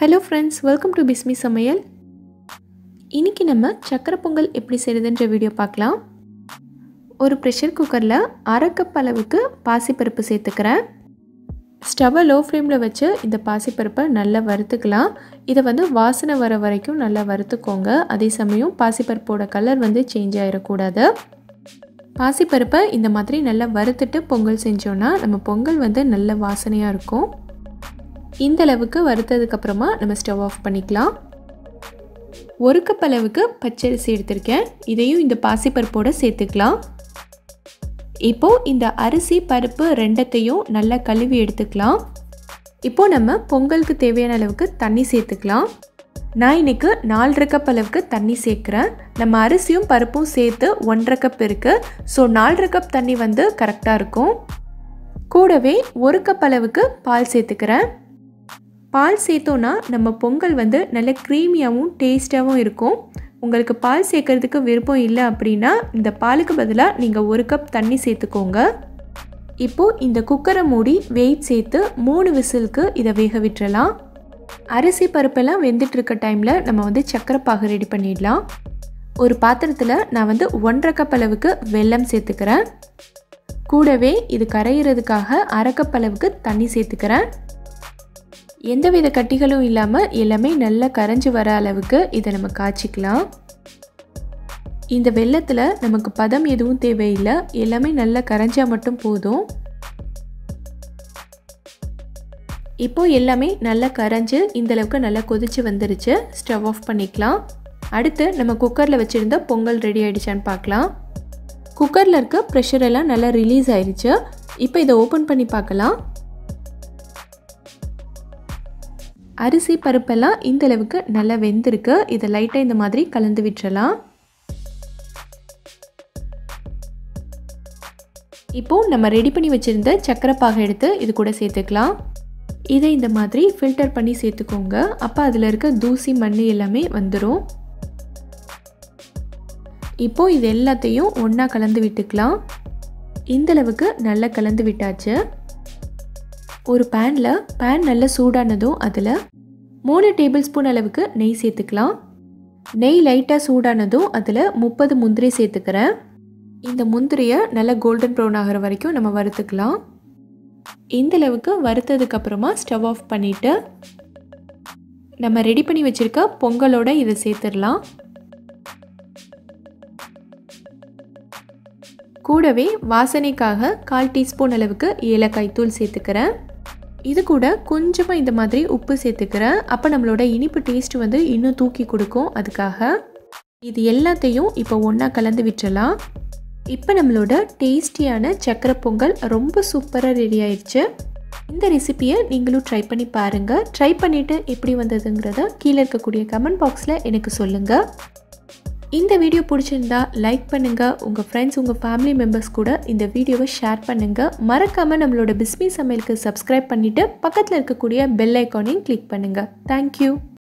hello friends welcome to Bismi சமையல் இன்றைக்கி நம்ம சக்கரை பொங்கல் எப்படி செய்கிறதுன்ற வீடியோ பார்க்கலாம் ஒரு ப்ரெஷர் குக்கரில் அரை கப் அளவுக்கு பாசிப்பருப்பு சேர்த்துக்கிறேன் ஸ்டவ்வை லோ ஃப்ளேமில் வச்சு இந்த பாசிப்பருப்பை நல்லா வறுத்துக்கலாம் இதை வந்து வாசனை வர வரைக்கும் நல்லா வறுத்துக்கோங்க அதே சமயம் பாசிப்பருப்போட கலர் வந்து சேஞ்ச் ஆகிடக்கூடாது பாசிப்பருப்பை இந்த மாதிரி நல்லா வறுத்துட்டு பொங்கல் செஞ்சோன்னா நம்ம பொங்கல் வந்து நல்ல வாசனையாக இருக்கும் இந்த அளவுக்கு வறுத்ததுக்கப்புறமா நம்ம ஸ்டவ் ஆஃப் பண்ணிக்கலாம் ஒரு கப் அளவுக்கு பச்சரிசி எடுத்திருக்கேன் இதையும் இந்த பாசிப்பருப்போடு சேர்த்துக்கலாம் இப்போது இந்த அரிசி பருப்பு ரெண்டத்தையும் நல்லா கழுவி எடுத்துக்கலாம் இப்போது நம்ம பொங்கலுக்கு தேவையான அளவுக்கு தண்ணி சேர்த்துக்கலாம் நான் இன்றைக்கு நாலரை கப் அளவுக்கு தண்ணி சேர்க்குறேன் நம்ம அரிசியும் பருப்பும் சேர்த்து ஒன்றரை கப் இருக்குது ஸோ நாலரை கப் தண்ணி வந்து கரெக்டாக இருக்கும் கூடவே ஒரு கப் அளவுக்கு பால் சேர்த்துக்கிறேன் பால் சேர்த்தோன்னா நம்ம பொங்கல் வந்து நல்ல க்ரீமியாகவும் டேஸ்ட்டாகவும் இருக்கும் உங்களுக்கு பால் சேர்க்கறதுக்கு விருப்பம் இல்லை அப்படின்னா இந்த பாலுக்கு பதிலாக நீங்கள் ஒரு கப் தண்ணி சேர்த்துக்கோங்க இப்போது இந்த குக்கரை மூடி வெயிட் சேர்த்து மூணு விசிலுக்கு இதை வேக விட்டுறலாம் அரிசி பருப்பெல்லாம் வெந்துட்டுருக்க டைமில் நம்ம வந்து சக்கரை பாகு ரெடி பண்ணிடலாம் ஒரு பாத்திரத்தில் நான் வந்து ஒன்றரை கப் அளவுக்கு வெல்லம் சேர்த்துக்கிறேன் கூடவே இது கரையிறதுக்காக அரை கப் அளவுக்கு தண்ணி சேர்த்துக்கிறேன் எந்தவித கட்டிகளும் இல்லாமல் எல்லாமே நல்லா கரைஞ்சி வர அளவுக்கு இதை நம்ம காய்ச்சிக்கலாம் இந்த வெள்ளத்தில் நமக்கு பதம் எதுவும் தேவையில்லை எல்லாமே நல்லா கரைஞ்சா மட்டும் போதும் இப்போ எல்லாமே நல்லா கரைஞ்சு இந்தளவுக்கு நல்லா கொதிச்சு வந்துருச்சு ஸ்டவ் ஆஃப் பண்ணிக்கலாம் அடுத்து நம்ம குக்கரில் வச்சுருந்த பொங்கல் ரெடி ஆகிடுச்சான்னு பார்க்கலாம் குக்கரில் இருக்க ப்ரெஷர் எல்லாம் நல்லா ரிலீஸ் ஆயிடுச்சு இப்போ இதை ஓப்பன் பண்ணி பார்க்கலாம் அரிசி பருப்பெல்லாம் இந்த அளவுக்கு நல்லா வெந்திருக்கு இதை லைட்டாக இந்த மாதிரி கலந்து விட்டுறலாம் இப்போது நம்ம ரெடி பண்ணி வச்சுருந்த சக்கரை பாகை எடுத்து இது கூட சேர்த்துக்கலாம் இதை இந்த மாதிரி ஃபில்டர் பண்ணி சேர்த்துக்கோங்க அப்போ அதில் இருக்க தூசி மண் எல்லாமே வந்துடும் இப்போது இது எல்லாத்தையும் ஒன்றா கலந்து விட்டுக்கலாம் இந்தளவுக்கு நல்லா கலந்து விட்டாச்சு ஒரு பேனில் பேன் நல்லா சூடானதும் அதில் மூணு டேபிள் ஸ்பூன் அளவுக்கு நெய் சேர்த்துக்கலாம் நெய் லைட்டாக சூடானதும் அதில் முப்பது முந்திரி சேர்த்துக்கிறேன் இந்த முந்திரியை நல்லா கோல்டன் ப்ரௌன் ஆகிற வரைக்கும் நம்ம வறுத்துக்கலாம் இந்த அளவுக்கு வறுத்ததுக்கப்புறமா ஸ்டவ் ஆஃப் பண்ணிவிட்டு நம்ம ரெடி பண்ணி வச்சுருக்க பொங்கலோட இதை சேர்த்துடலாம் கூடவே வாசனைக்காக கால் டீஸ்பூன் அளவுக்கு ஏலக்காய் தூள் சேர்த்துக்கிறேன் இது கூட கொஞ்சமாக இந்த மாதிரி உப்பு சேர்த்துக்கிறேன் அப்போ நம்மளோட இனிப்பு டேஸ்ட் வந்து இன்னும் தூக்கி கொடுக்கும் அதுக்காக இது எல்லாத்தையும் இப்போ ஒன்றா கலந்து விட்டுறலாம் இப்போ நம்மளோட டேஸ்டியான சக்கரை பொங்கல் ரொம்ப சூப்பராக ரெடி ஆயிடுச்சு இந்த ரெசிப்பியை நீங்களும் ட்ரை பண்ணி பாருங்கள் ட்ரை பண்ணிவிட்டு எப்படி வந்ததுங்கிறத கீழே இருக்கக்கூடிய கமெண்ட் பாக்ஸில் எனக்கு சொல்லுங்கள் இந்த வீடியோ பிடிச்சிருந்தா லைக் பண்ணுங்கள் உங்கள் ஃப்ரெண்ட்ஸ் உங்கள் ஃபேமிலி மெம்பர்ஸ் கூட இந்த வீடியோவை ஷேர் பண்ணுங்கள் மறக்காமல் நம்மளோட பிஸ்மி சமையலுக்கு சப்ஸ்கிரைப் பண்ணிவிட்டு பக்கத்தில் இருக்கக்கூடிய பெல் ஐக்கானையும் கிளிக் பண்ணுங்கள் தேங்க்யூ